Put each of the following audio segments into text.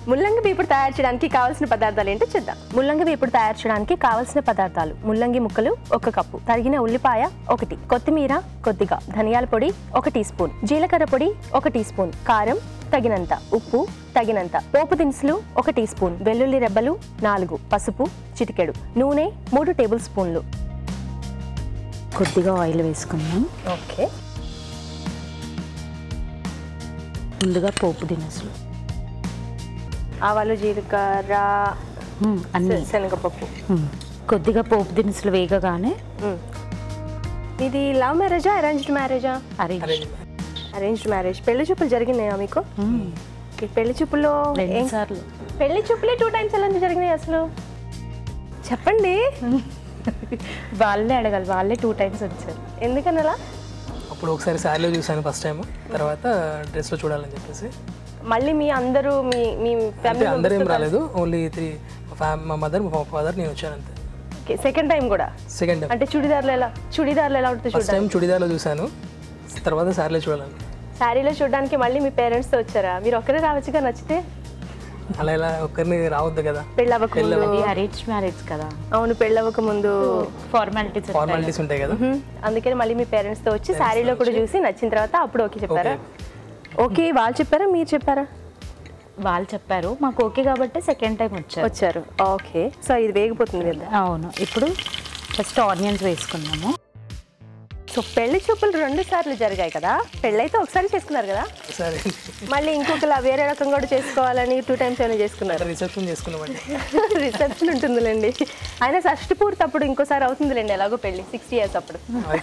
ముల్లంగి వేపుడు తయారు చేయడానికి కావాల్సిన పదార్థాలు ఏంటో చూద్దాం ముల్లంగి వేపుడు తయారు చేయడానికి కావాల్సిన పదార్థాలు ముల్లంగి ముక్కలు ఒక కప్పు తరిగిన ఉల్లిపాయ ఒకటి కొత్తిమీర కొద్దిగా ధనియాల పొడి ఒక టీ స్పూన్ జీలకర్ర పొడి ఒక టీ స్పూన్ కారం తగినంత ఉప్పు తగినంత పోపు దినుసులు ఒక టీ స్పూన్ వెల్లుల్లి రెబ్బలు నాలుగు పసుపు చిటికెడు నూనె మూడు టేబుల్ స్పూన్లు కొద్దిగా ఆయిల్ వేసుకుందాం ఓకే ముందుగా పోపు దినుసులు ఆవాలు జీలకర్ర మ్మ్, అన్నీ శనగపప్పు మ్మ్. కొద్దిగా పోపు దినుసులు వేగగానే మ్మ్. ఇది లవ్ మ్యారేజా అరేంజ్డ్ మ్యారేజా అరేంజ్ అరేంజ్డ్ మ్యారేజ్ పెళ్లి చూపులు జరిగినాయా మీకు ఈ పెళ్లి చూపుల్లో రెండు ఏం- సార్లు పెళ్లి చూపులే టూ టైమ్స్ ఎలా జరిగినాయి అసలు చెప్పండి వాళ్ళే అడగాలి వాళ్ళే టూ టైమ్స్ వచ్చారు ఎందుకని అలా అప్పుడు ఒకసారి శారీలో చూసాను ఫస్ట్ టైం తర్వాత డ్రెస్లో చూడాలని చెప్పేసి మళ్ళీ మీ అందరూ మీ మీ అంటే ఫ్యామిలీ అందరూ ఏం రాలేదు ఓన్లీ త్రీ మా మదర్ మా ఫాదర్ నేను వచ్చాను అంతే సెకండ్ టైం కూడా సెకండ్ టైం అంటే చుడిదార్లు ఎలా చుడిదార్లు ఎలా ఉంటుంది ఫస్ట్ టైం చుడిదార్లో చూశాను తర్వాత శారీలో చూడాలని శారీలో చూడడానికి మళ్ళీ మీ పేరెంట్స్ తో వచ్చారా మీరు ఒక్కరే రావచ్చుగా నచ్చితే అలా ఇలా ఒక్కరిని రావద్దు కదా పెళ్ళి అవ్వక ముందు అది అరేంజ్ మ్యారేజ్ కదా అవును పెళ్ళి అవ్వక ముందు ఫార్మాలిటీస్ ఫార్మాలిటీస్ ఉంటాయి కదా మ్మ్. అందుకని మళ్ళీ మీ పేరెంట్స్ తో వచ్చి శారీలో కూడా చూసి నచ్చిన తర్వాత అప్పుడు ఓకే చెప్పారా ఓకే వాళ్ళు చెప్పారా మీరు చెప్పారా వాళ్ళు చెప్పారు మాకు ఓకే కాబట్టి సెకండ్ టైం వచ్చారు వచ్చారు ఓకే సో ఇది వేగిపోతుంది కదా అవును ఇప్పుడు ఫస్ట్ ఆనియన్స్ వేసుకున్నాము సో పెళ్లి చూపులు రెండు సార్లు జరిగాయి కదా పెళ్ళైతే ఒకసారి చేసుకున్నారు కదా సరే మళ్ళీ ఇంకొకలా వేరే రకం కూడా చేసుకోవాలని టూ టైమ్స్ ఏమైనా చేసుకున్నారు రిసెప్షన్ చేసుకున్నామండి రిసెప్షన్ ఉంటుందిలేండి ఆయన షష్టి పూర్తి అప్పుడు ఇంకోసారి అవుతుందిలేండి ఎలాగో పెళ్ళి సిక్స్టీ ఇయర్స్ అప్పుడు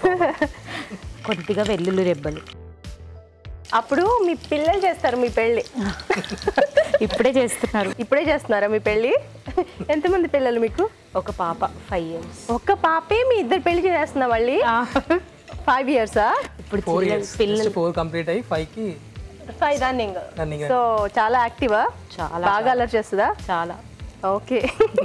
కొద్దిగా వెల్లుల్లి రెబ్బలు అప్పుడు మీ పిల్లలు చేస్తారు మీ పెళ్ళి ఇప్పుడే చేస్తున్నారు ఇప్పుడే చేస్తున్నారా మీ పెళ్ళి ఎంతమంది పిల్లలు మీకు ఒక పాప ఫైవ్ ఇయర్స్ ఒక్క పాపే మీ ఇద్దరు పెళ్లి చేస్తున్నా మళ్ళీ ఫైవ్ ఇయర్సా ఇప్పుడు ఫోర్ పిల్లలు ఇయర్స్ పిల్లలు ఫోర్ కంప్లీట్ అయ్యి ఫైవ్కి ఫైవ్ రన్నింగ్ రన్నింగ్ సో చాలా యాక్టివా చాలా బాగా అలర్ చేస్తుందా చాలా ఓకే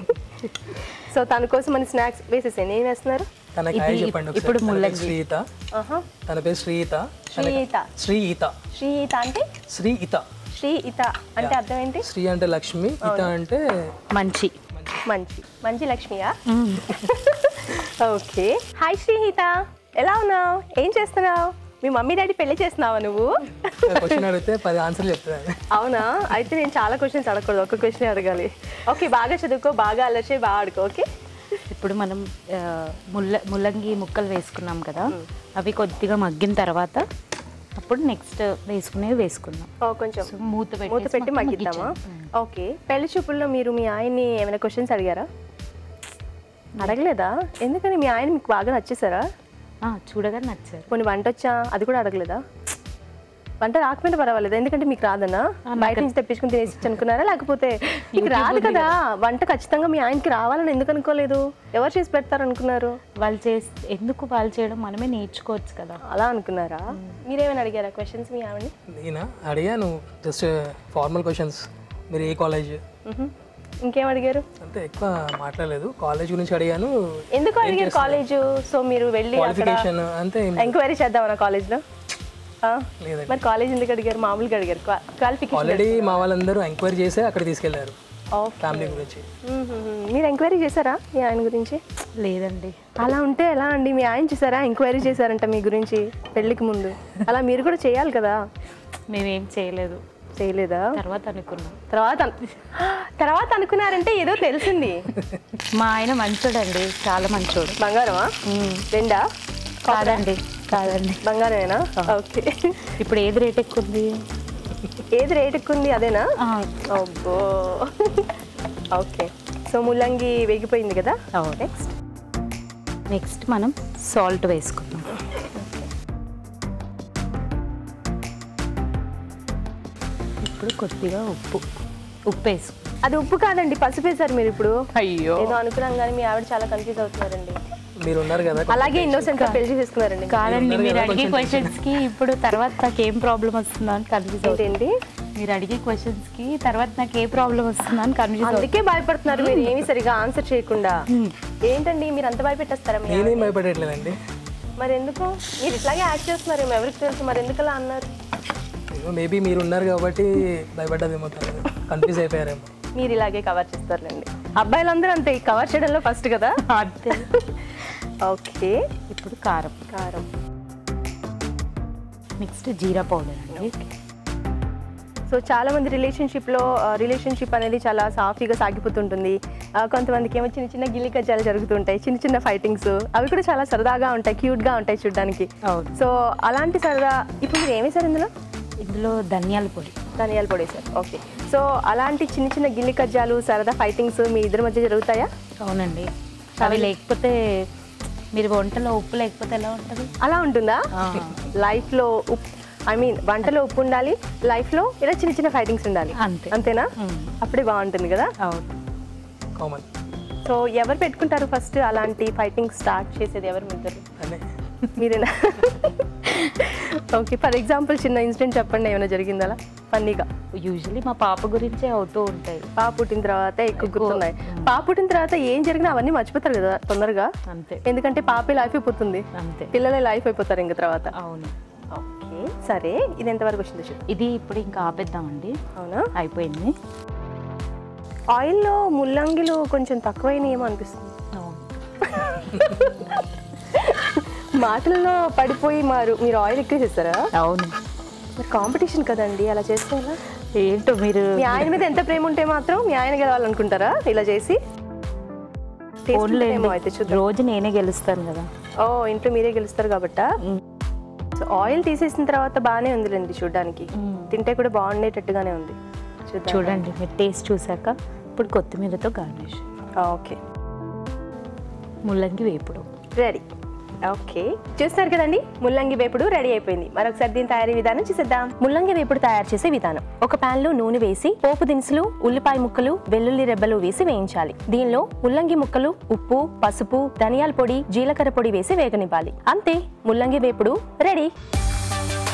సో తన కోసం మన స్నాక్స్ వేసేసాను ఏం వేస్తున్నారు తనకి ఇది హాయ్ చెప్పండి ఒకసారి. ఇప్పుడు తన పేరు ముల్లంగి. శ్రీయిత ఆహా. తన పేరు శ్రీయిత శ్రీయిత శ్రీయిత శ్రీయిత అంటే శ్రీయిత శ్రీయిత అంటే అర్థం ఏంటి శ్రీ అంటే లక్ష్మి ఇత అంటే మంచి మంచి మంచి లక్ష్మియా ఓకే హాయ్ శ్రీహిత ఎలా ఉన్నావు ఏం చేస్తున్నావు మీ మమ్మీ డాడీ పెళ్లి చేస్తున్నావా నువ్వు క్వశ్చన్ అడిగితే పది ఆన్సర్లు చెప్తాను అవునా అయితే నేను చాలా క్వశ్చన్స్ అడగకూడదు ఒక క్వశ్చన్ అడగాలి ఓకే బాగా చదువుకో బాగా అలర్చే బాగా ఆడుకో ఓకే ఇప్పుడు మనం ఆ, ముల్ల ముల్లంగి ముక్కలు వేసుకున్నాం కదా అవి కొద్దిగా మగ్గిన తర్వాత అప్పుడు నెక్స్ట్ వేసుకునేవి వేసుకుందాం ఓ కొంచెం సో మూత పెట్టి మూత పెట్టి మగ్గిద్దామా ఓకే పెళ్లి చూపుల్లో మీరు మీ ఆయన్ని ఏమైనా క్వశ్చన్స్ అడిగారా అడగలేదా ఎందుకని మీ ఆయన మీకు బాగా నచ్చేసారా చూడగా నచ్చారు కొన్ని వంట వచ్చా అది కూడా అడగలేదా వంట రాకపోయినా పర్వాలేదు ఎందుకంటే మీకు రాదనా బయట నుంచి తెప్పించుకుని తినేసి అనుకున్నారా లేకపోతే మీకు రాదు కదా వంట ఖచ్చితంగా మీ ఆయనకి రావాలని ఎందుకు అనుకోలేదు ఎవరు చేసి పెడతారు అనుకున్నారు వాళ్ళు చేసి ఎందుకు వాళ్ళు చేయడం మనమే నేర్చుకోవచ్చు కదా అలా అనుకున్నారా మీరేమైనా అడిగారా క్వశ్చన్స్ మీ ఆవిడని నేనా అడిగాను జస్ట్ ఫార్మల్ క్వశ్చన్స్ మీరు ఏ కాలేజ్ మ్హూ. ఇంకేం అడిగారు అంటే ఎక్కువ మాట్లాడలేదు కాలేజ్ గురించి అడిగాను ఎందుకు అడిగారు కాలేజ్ సో మీరు వెళ్ళి అక్కడ క్వాలిఫికేషన్ అంతే ఏం ఎంక్వైరీ చేద్దామన్నా కాలేజ్లో లేదండి మరి కాలేజ్ ఎందుకు అడిగారు మామూలుగా అడిగారు క్వాలిఫికేషన్ ఆల్రెడీ మా వాళ్ళందరూ ఎంక్వైరీ చేసే అక్కడ తీసుకెళ్లారు ఫ్యామిలీ గురించి మీరు ఎంక్వైరీ చేశారా మీ ఆయన గురించి లేదండి అలా ఉంటే ఎలా అండి మీ ఆయన చూసారా ఎంక్వైరీ చేశారంట మీ గురించి పెళ్ళికి ముందు అలా మీరు కూడా చేయాలి కదా మేమేం చేయలేదు చేయలేదా తర్వాత అనుకున్నాం తర్వాత అను- తర్వాత అనుకున్నారంటే ఏదో తెలిసింది మా ఆయన మంచోడండి చాలా మంచోడు బంగారమా రెండా కాదండి కాదండి బంగారమేనా ఓకే ఇప్పుడు ఏది రేట్ ఎక్కువ ఉంది ఏది రేట్ ఎక్కువ ఉంది అదేనా ఆ, అబ్బో ఓకే సో ముల్లంగి వేగిపోయింది కదా అవును. నెక్స్ట్ నెక్స్ట్ మనం సాల్ట్ వేసుకుందాం ఇప్పుడు కొద్దిగా ఉప్పు ఉప్పు వేసుకుందాం అది ఉప్పు కాదండి పసుపు వేశారు మీరు ఇప్పుడు అయ్యో ఏదో అనుకున్నాం కానీ మీ ఆవిడ చాలా కన్ఫ్యూజ్ అవుతున్నారండి మీరు ఉన్నారు కదా అలాగే ఇన్నోసెంట్ గా పెళ్లి చేసుకున్నారండి కాదండి మీరు అడిగే క్వశ్చన్స్ కి ఇప్పుడు తర్వాత నాకు ఏం ప్రాబ్లం వస్తుందో అని కన్ఫ్యూజ్ అవుతుంది ఏంటండి మీరు అడిగే క్వశ్చన్స్ కి తర్వాత నాకు ఏ ప్రాబ్లం వస్తుందో అని కన్ఫ్యూజ్ అవుతుంది అందుకే భయపడుతున్నారు మీరు ఏమీ సరిగా ఆన్సర్ చేయకుండా ఏంటండి మీరు అంత భయపెట్టేస్తారా మీ నేనేం భయపడట్లేదండి మరి ఎందుకు మీరు ఇట్లాగే యాక్ట్ చేస్తున్నారు ఏమో ఎవరికి తెలుసు మరి ఎందుకు అలా అన్నారు మేబీ మీరు ఉన్నారు కాబట్టి భయపడ్డదేమో తను కన్ఫ్యూజ్ అయిపోయారేమో మీరు ఇలాగే కవర్ చేస్తారులేండి అబ్బాయిలందరూ అంతే కవర్ చేయడంలో ఫస్ట్ కదా అంతే ఓకే ఇప్పుడు కారం కారం నెక్స్ట్ జీరా పౌడర్ అండి సో చాలా మంది రిలేషన్షిప్లో రిలేషన్షిప్ అనేది చాలా సాఫీగా సాగిపోతుంటుంది ఆ, కొంతమందికి ఏమో చిన్న చిన్న గిల్లి కజ్జాలు జరుగుతుంటాయి చిన్న చిన్న ఫైటింగ్స్ అవి కూడా చాలా సరదాగా ఉంటాయి క్యూట్గా ఉంటాయి చూడడానికి అవును సో అలాంటి సరదా ఇప్పుడు మీరు ఏమి సార్ ఇందులో ఇందులో ధనియాల పొడి ధనియాల పొడి సార్ ఓకే సో అలాంటి చిన్న చిన్న గిల్లి కజ్జాలు సరదా ఫైటింగ్స్ మీ ఇద్దరి మధ్య జరుగుతాయా అవునండి అవి లేకపోతే మీరు వంటలో ఉప్పు లేకపోతే ఎలా ఉంటుంది అలా ఉంటుందా ఆ. లైఫ్లో ఉప్ ఐ మీన్ వంటలో ఉప్పు ఉండాలి లైఫ్లో ఇలా చిన్న చిన్న ఫైటింగ్స్ ఉండాలి అంతే. అంతేనా మ్మ్. అప్పుడే బాగుంటుంది కదా అవును కామన్ సో ఎవరు పెట్టుకుంటారు ఫస్ట్ అలాంటి ఫైటింగ్ స్టార్ట్ చేసేది ఎవరు ముగ్గురు అనే మీరేనా ఓకే ఫర్ ఎగ్జాంపుల్ చిన్న ఇన్సిడెంట్ చెప్పండి ఏమైనా జరిగింది అలా ఫన్నీగా యూజువలీ మా పాప గురించే అవుతూ ఉంటాయి పాప పుట్టిన తర్వాత ఎక్కువ ఎక్కువ. గుర్తున్నాయి పాప పుట్టిన తర్వాత ఏం జరిగినా అవన్నీ మర్చిపోతారు కదా తొందరగా అంతే ఎందుకంటే పాపే లైఫ్ అయిపోతుంది అంతే పిల్లలే లైఫ్ అయిపోతారు ఇంక తర్వాత అవును ఓకే సరే ఇది ఎంతవరకు వచ్చింది చూద్దాం ఇది ఇప్పుడు ఇంకా ఆపేద్దామండి అవునా అయిపోయింది ఆయిల్లో ముల్లంగిలు కొంచెం తక్కువైన ఏమో అనిపిస్తుంది అవును మాటల్లో పడిపోయి మారు మీరు ఆయిల్ ఎక్కువ చేస్తారా అవును మరి కాంపిటీషన్ కదండి అలా చేస్తే ఎలా ఏంటో మీరు మీ ఆయన మీద ఎంత ప్రేమ ఉంటే మాత్రం మీ ఆయన గెలవాలనుకుంటారా ఇలా చేసి Taste ఫోన్లేండి ఉంటుందేమో అయితే చూద్దాం రోజు నేనే గెలుస్తాను కదా ఓ ఇంట్లో మీరే గెలుస్తారు కాబట్టా సో ఆయిల్ తీసేసిన తర్వాత బాగానే ఉందిలేండి చూడడానికి మ్మ్. తింటే కూడా బాగుండేటట్టుగానే ఉంది చూద్దాం చూడండి మీరు టేస్ట్ చూసాక ఇప్పుడు కొత్తిమీరతో గార్నిష్ ఓకే ముల్లంగి వేపుడు రెడీ ఓకే చూస్తున్నారు కదండి ముల్లంగి వేపుడు రెడీ అయిపోయింది మరొకసారి దీని తయారీ విధానం చూసేద్దాం ముల్లంగి వేపుడు తయారు చేసే విధానం ఒక పాన్ లో నూనె వేసి పోపు దినుసులు ఉల్లిపాయ ముక్కలు వెల్లుల్లి రెబ్బలు వేసి వేయించాలి దీనిలో ముల్లంగి ముక్కలు ఉప్పు పసుపు ధనియాల పొడి జీలకర్ర పొడి వేసి వేగనివ్వాలి అంతే ముల్లంగి వేపుడు రెడీ